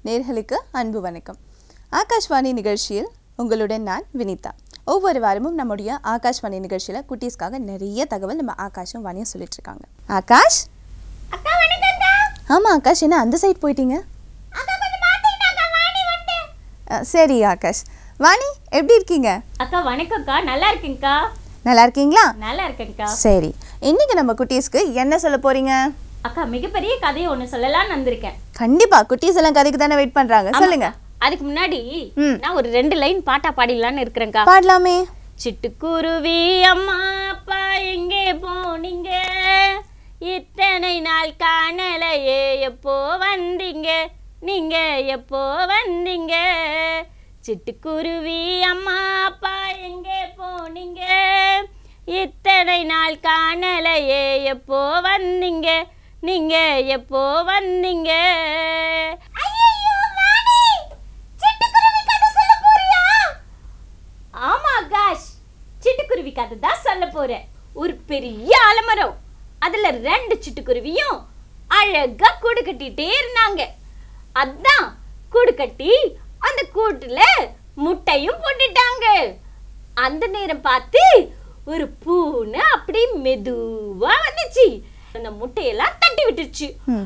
நேர்களுக்கு அன்பு வணக்கம் ஆகாஷ்வாணி நிகழ்ச்சியில் உங்களுடன் நான் வினிதா ஒவ்வொரு வாரமும் நம்முடைய ஆகாஷ்வாணி நிகழ்ச்சியில் குட்டீஸ்க்காக நிறைய தகவல் நம்ம ஆகாஷும் வாணியும் சொல்லிட்டு இருக்காங்க ஆகாஷ் அக்கா வணக்கம்க்கா ஆமாம் ஆகாஷ் என்ன அந்த சைட் போயிட்டீங்க அக்கா கொஞ்சம் மாத்திட்டாக்கா வாணி வந்து அஹ், சரி ஆகாஷ் வாணி எப்படி இருக்கீங்க அக்கா வணக்கம்க்கா நல்லா இருக்கேங்க்கா நல்லா இருக்கீங்களா நல்லா இருக்கேங்க்கா சரி இன்னைக்கு நம்ம குட்டீஸ்க்கு என்ன சொல்ல போறீங்க அக்கா மிகப்பெரிய கதையை ஒன்று சொல்லலாம்னு வந்திருக்கேன் கண்டிப்பா குட்டீஸ் எல்லாம் கதைக்கு தானே வெயிட் பண்றாங்க சொல்லுங்க ஆமாக்கா. அதுக்கு முன்னாடி ம். நான் ஒரு ரெண்டு லைன் பாட்டா பாடிடலான்னு இருக்கிறேன்க்கா பாடலாமே சிட்டுக்குருவி அம்மா அப்பா எங்கே போனீங்க இத்தனை நாள் காணலையே எப்போ வந்தீங்க நீங்க எப்போ வந்தீங்க சிட்டுக்குருவி அம்மா அப்பா எங்கே போனீங்க இத்தனை நாள் காணலையே எப்போ வந்தீங்க நீங்க எப்போ வந்தீங்க ஆமா ஆகாஷ் சிட்டுக்குருவி கதை தான் சொல்ல போறேன் ஒரு பெரிய ஆலமரம் அதுல ரெண்டு சிட்டுக்குருவியும் அழகா கூடு கட்டிட்டே இருந்தாங்க அதான் கூடு கட்டி அந்த கூட்டுல முட்டையும் போட்டுட்டாங்க அந்த நேரம் பார்த்து ஒரு பூனை அப்படி மெதுவா வந்துச்சு அந்த முட்டையெல்லாம் தட்டி விட்டுருச்சு ம்.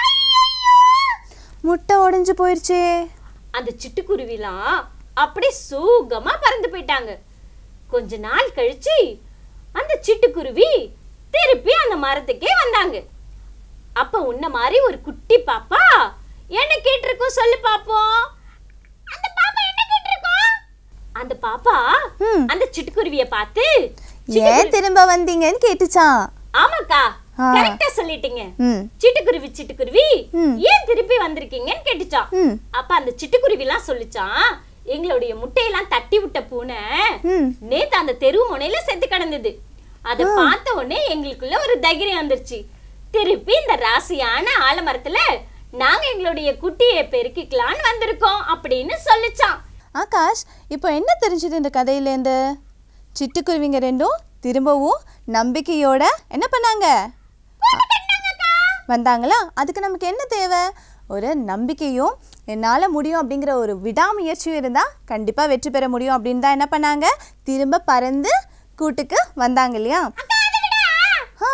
முட்டை உடைஞ்சு போயிருச்சே அந்த சிட்டுக்குருவிலாம் அப்படியே சூகமா பறந்து போயிட்டாங்க கொஞ்ச நாள் கழிச்சு அந்த சிட்டுக்குருவி திருப்பி அந்த மரத்துக்கே வந்தாங்க அப்ப உன்ன மாதிரி ஒரு குட்டி பாப்பா என்ன கேட்டிருக்கோம் சொல்லு பாப்போம் அந்த பாப்பா என்ன கேட்டிருக்கோம் அந்த பாப்பா ம். அந்த சிட்டுக்குருவிய பார்த்து ஏன் திரும்ப வந்தீங்கன்னு கேட்டுச்சான் ஆமாக்கா ஆ. கரெக்டா சொல்லிட்டீங்க ம் சிட்டுக்குருவி சிட்டுக்குருவி ம். ஏன் திருப்பி வந்திருக்கீங்கன்னு கேட்டுச்சான் ம் அப்ப அந்த சிட்டுக்குருவிலாம் சொல்லுச்சான் எங்களுடைய முட்டையெல்லாம் தட்டி விட்ட பூனை ம் நேத்து அந்த தெரு முனையில செத்து கிடந்தது அதை பார்த்த உடனே எங்களுக்குள்ள ஒரு தைரியம் வந்துருச்சு திருப்பி இந்த ராசியான ஆலமரத்துல நாங்க எங்களுடைய குட்டியை பெருக்கிக்கலான்னு வந்திருக்கோம் அப்படின்னு சொல்லுச்சான் ஆகாஷ் இப்போ என்ன தெரிஞ்சது இந்த கதையிலேருந்து சிட்டுக்குருவிங்க ரெண்டும் திரும்பவும் நம்பிக்கையோட என்ன பண்ணாங்க வந்தாங்களா அதுக்கு நமக்கு என்ன தேவை ஒரு நம்பிக்கையும் என்னால் முடியும் அப்படிங்கிற ஒரு விடாமுயற்சியும் இருந்தால் கண்டிப்பாக வெற்றி பெற முடியும் அப்படின்னு தான் என்ன பண்ணாங்க திரும்ப பறந்து கூட்டுக்கு வந்தாங்க இல்லையா ஆ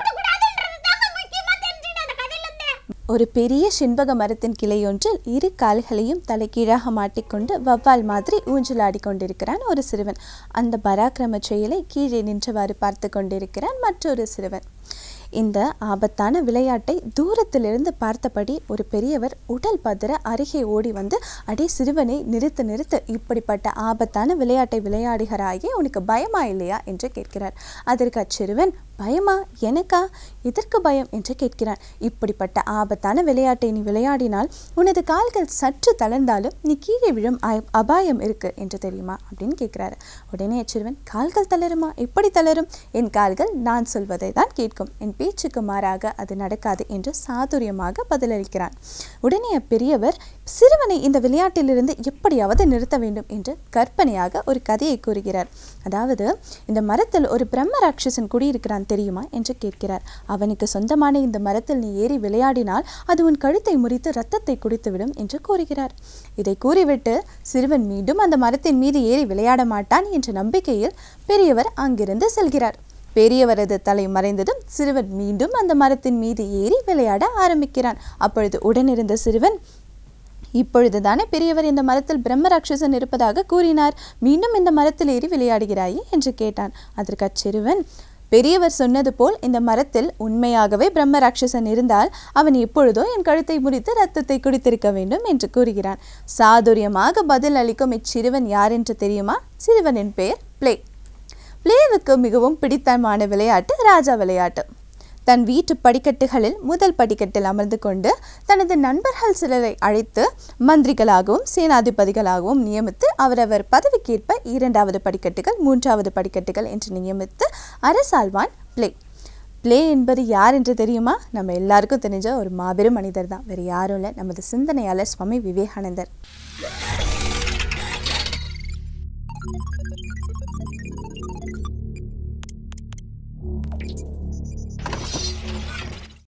ஒரு பெரிய செண்பக மரத்தின் கிளையொன்றில் இரு கால்களையும் தலைகீழாக மாட்டிக்கொண்டு வவ்வால் மாதிரி ஊஞ்சலாடி கொண்டிருக்கிறான் ஒரு சிறுவன் அந்த பராக்கிரம செயலை கீழே நின்றவாறு பார்த்து கொண்டிருக்கிறான் மற்றொரு சிறுவன் இந்த ஆபத்தான விளையாட்டை தூரத்திலிருந்து பார்த்தபடி ஒரு பெரியவர் உடல் பதற அருகே ஓடி வந்து அடே சிறுவனை நிறுத்து நிறுத்து இப்படிப்பட்ட ஆபத்தான விளையாட்டை விளையாடுகிறாயே உனக்கு பயமா இல்லையா என்று கேட்கிறார் அதற்கு அச்சிறுவன் பயமா எனக்கா எதற்கு பயம் என்று கேட்கிறான் இப்படிப்பட்ட ஆபத்தான விளையாட்டை நீ விளையாடினால் உனது கால்கள் சற்று தளர்ந்தாலும் நீ கீழே விழும் அய- அபாயம் இருக்கு என்று தெரியுமா அப்படின்னு கேட்கிறாரு உடனே அச்சிறுவன் கால்கள் தளருமா எப்படி தளரும் என் கால்கள் நான் சொல்வதை தான் கேட்கும் என் பேச்சுக்கு மாறாக அது நடக்காது என்று சாதுரியமாக பதிலளிக்கிறான் உடனே அப்பெரியவர் சிறுவனை இந்த விளையாட்டிலிருந்து எப்படியாவது நிறுத்த வேண்டும் என்று கற்பனையாக ஒரு கதையை கூறுகிறார் அதாவது இந்த மரத்தில் ஒரு பிரம்ம ராட்சசன் குடியிருக்கிறான் தெரியுமா என்று கேட்கிறார் அவனுக்கு சொந்தமான இந்த மரத்தில் நீ ஏறி விளையாடினால் அது உன் கழுத்தை முறித்து ரத்தத்தை குடித்துவிடும் என்று கூறுகிறார் இதை கூறிவிட்டு சிறுவன் மீண்டும் அந்த மரத்தின் மீது ஏறி விளையாட மாட்டான் என்ற நம்பிக்கையில் பெரியவர் அங்கிருந்து செல்கிறார் பெரியவரது தலை மறைந்ததும் சிறுவன் மீண்டும் அந்த மரத்தின் மீது ஏறி விளையாட ஆரம்பிக்கிறான் அப்பொழுது உடனிருந்த சிறுவன் இப்பொழுதுதானே பெரியவர் இந்த மரத்தில் பிரம்ம ராட்சசன் இருப்பதாக கூறினார் மீண்டும் இந்த மரத்தில் ஏறி விளையாடுகிறாயே என்று கேட்டான் அதற்கு அச்சிறுவன் பெரியவர் சொன்னது போல் இந்த மரத்தில் உண்மையாகவே பிரம்ம ராட்சசன் இருந்தால் அவன் எப்பொழுதோ என் கழுத்தை முறித்து ரத்தத்தை குடித்திருக்க வேண்டும் என்று கூறுகிறான் சாதுரியமாக பதில் அளிக்கும் இச்சிறுவன் யார் என்று தெரியுமா சிறுவனின் பெயர் பிளே பிளேவுக்கு மிகவும் பிடித்தமான விளையாட்டு ராஜா விளையாட்டு தன் வீட்டு படிக்கட்டுகளில் முதல் படிக்கட்டில் அமர்ந்து கொண்டு தனது நண்பர்கள் சிலரை அழைத்து மந்திரிகளாகவும் சேனாதிபதிகளாகவும் நியமித்து அவரவர் பதவிக்கேற்ப இரண்டாவது படிக்கட்டுகள் மூன்றாவது படிக்கட்டுகள் என்று நியமித்து அரசாழ்வான் பிளே பிளே என்பது யார் என்று தெரியுமா நம்ம எல்லாருக்கும் தெரிஞ்ச ஒரு மாபெரும் மனிதர் தான் வேறு யாரும் இல்லை நமது சிந்தனையாளர் சுவாமி விவேகானந்தர்